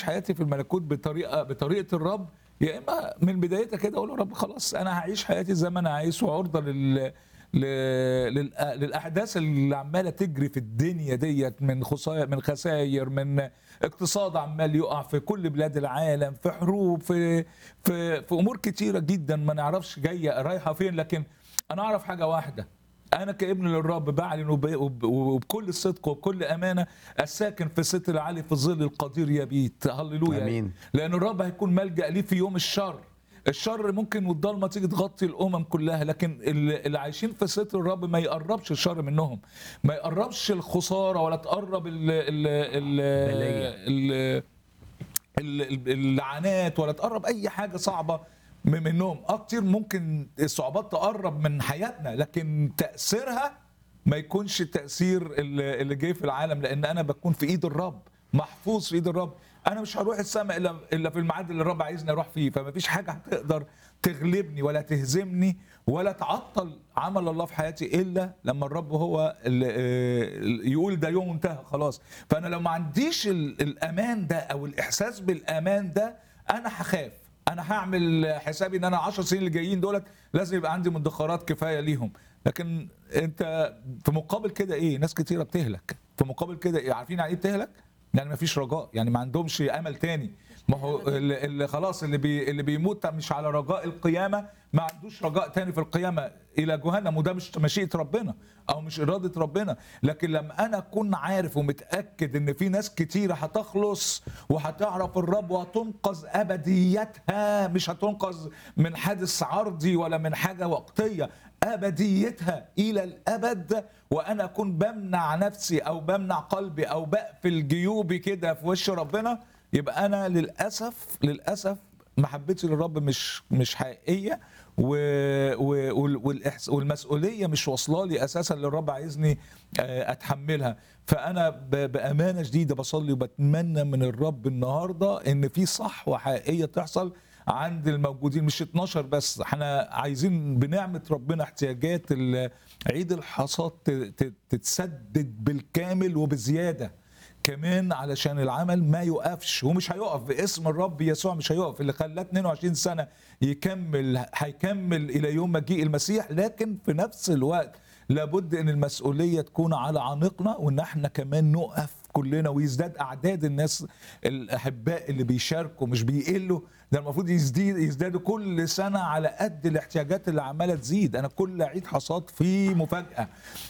اعيش حياتي في الملكوت بطريقه بطريقه الرب يا اما من بدايتها كده اقول يا رب خلاص انا هعيش حياتي زي ما انا عايز وعرضه لل ل- للأ- للاحداث اللي عماله تجري في الدنيا ديت من خسائر من خسائر من اقتصاد عمال يقع في كل بلاد العالم في حروب في في في امور كتيره جدا ما نعرفش جايه رايحه فين لكن انا اعرف حاجه واحده انا كابن للرب بعلن وب- وب- وبكل صدق وبكل امانه الساكن في ستر العالي في ظل القدير يبيت هللويا آمين. لان الرب هيكون ملجا ليه في يوم الشر الشر ممكن والضلمه تيجي تغطي الامم كلها لكن اللي اللي عايشين في ستر الرب ما يقربش الشر منهم ما يقربش الخساره ولا تقرب ال ال ال ال ال- ال- اللعنات ولا تقرب اي حاجه صعبه م- منهم اه كتير ممكن الصعوبات تقرب من حياتنا لكن تاثيرها ما يكونش التاثير اللي اللي جاي في العالم لان انا بكون في ايد الرب محفوظ في ايد الرب انا مش هروح السماء الا الا في الميعاد اللي الرب عايزني اروح فيه فما فيش حاجه هتقدر تغلبني ولا تهزمني ولا تعطل عمل الله في حياتي الا لما الرب هو اللي آه، يقول ده يوم انتهى خلاص فانا لو ما عنديش ال- الامان ده او الاحساس بالامان ده انا هخاف انا هعمل حسابي ان انا 10 سنين اللي جايين دولت لازم يبقى عندي مدخرات كفايه ليهم لكن انت في مقابل كده ايه ناس كتيره بتهلك في مقابل كده إيه؟ عارفين يعني ايه بتهلك يعني ما فيش رجاء يعني ما عندهمش امل تاني ما هو اللي اللي خلاص اللي بي اللي بيموت مش على رجاء القيامه ما عندوش رجاء تاني في القيامه الى جهنم وده مش مشيئه ربنا او مش اراده ربنا لكن لما انا اكون عارف ومتاكد ان في ناس كتيره هتخلص وهتعرف الرب وهتنقذ ابديتها مش هتنقذ من حادث عرضي ولا من حاجه وقتيه ابديتها الى الابد وانا اكون بمنع نفسي او بمنع قلبي او بقفل جيوبي كده في وش ربنا يبقى انا للاسف للاسف محبتي للرب مش مش حقيقيه و و والإحس والمسؤوليه مش واصله لي اساسا اللي الرب عايزني آه، اتحملها فانا ب- بامانه شديده بصلي وبتمنى من الرب النهارده ان في صحوه حقيقيه تحصل عند الموجودين مش 12 بس احنا عايزين بنعمه ربنا احتياجات ال- عيد الحصاد ت- ت- تتسدد بالكامل وبزياده كمان علشان العمل ما يقفش ومش هيقف باسم الرب يسوع مش هيقف اللي خلاه 22 سنه يكمل هيكمل الى يوم مجيء المسيح لكن في نفس الوقت لابد ان المسؤوليه تكون على عانقنا وان احنا كمان نقف كلنا ويزداد اعداد الناس الاحباء اللي بيشاركوا مش بيقلوا ده المفروض يزداد يزدادوا كل سنه على قد الاحتياجات اللي عماله تزيد انا كل عيد حصاد فيه مفاجاه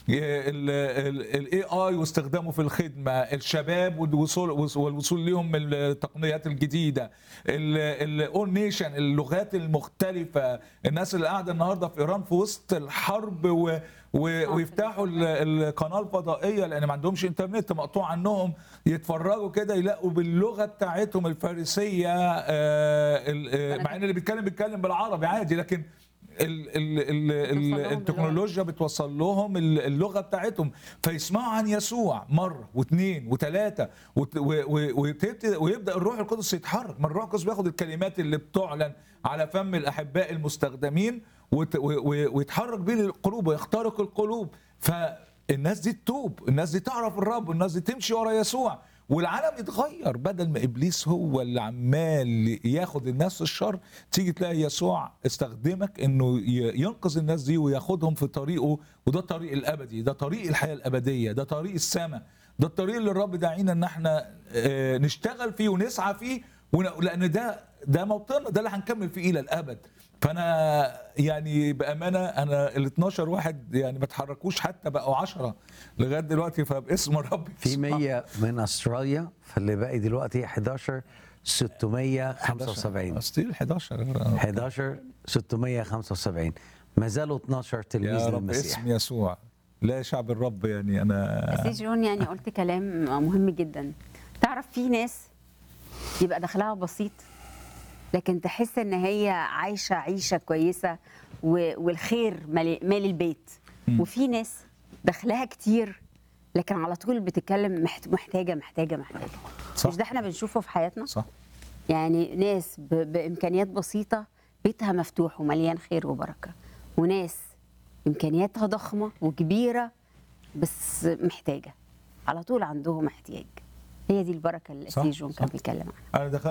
الاي اي واستخدامه في الخدمه الشباب والوصول والوصول ليهم من التقنيات الجديده الاول نيشن اللغات المختلفه الناس اللي قاعده النهارده في ايران في وسط الحرب و و- ويفتحوا ال- القناه الفضائيه لان ما عندهمش انترنت مقطوع عنهم يتفرجوا كده يلاقوا باللغه بتاعتهم الفارسيه آه، ال- آه، مع ان اللي بيتكلم بيتكلم بالعربي عادي لكن ال ال ال ال لهم التكنولوجيا بتوصل لهم ال- اللغه بتاعتهم فيسمعوا عن يسوع مره واثنين وثلاثه وت- و- و- وتبت- ويبدا الروح القدس يتحرك ما الروح القدس بياخد الكلمات اللي بتعلن على فم الاحباء المستخدمين وت- و- و- ويتحرك بيه للقلوب ويخترق القلوب فالناس دي تتوب الناس دي تعرف الرب والناس دي تمشي ورا يسوع والعالم يتغير بدل ما ابليس هو اللي عمال ياخد الناس الشر تيجي تلاقي يسوع استخدمك انه ي- ينقذ الناس دي وياخدهم في طريقه وده الطريق الابدي ده طريق الحياه الابديه ده طريق السماء ده الطريق اللي الرب داعينا ان احنا آه، نشتغل فيه ونسعى فيه ون- لان ده ده موطننا ده اللي هنكمل فيه الى الابد فانا يعني بامانه انا ال 12 واحد يعني ما اتحركوش حتى بقوا 10 لغايه دلوقتي فباسم الرب في يسوع. 100 من استراليا فاللي باقي دلوقتي 11 675 ستيل 11 11 675 ما زالوا 12 تلميذ يا رب للمسيح اسم يسوع لا شعب الرب يعني انا بس جون يعني قلت كلام مهم جدا تعرف في ناس يبقى دخلها بسيط لكن تحس ان هي عايشه عيشه كويسه و- والخير مالي مالي البيت وفي ناس دخلها كتير لكن على طول بتتكلم محت- محتاجه محتاجه محتاجه صح. مش ده احنا بنشوفه في حياتنا صح يعني ناس ب- بامكانيات بسيطه بيتها مفتوح ومليان خير وبركه وناس امكانياتها ضخمه وكبيره بس محتاجه على طول عندهم احتياج هي دي البركه اللي صح، سي جون كان صح. بيتكلم عنها انا دخلت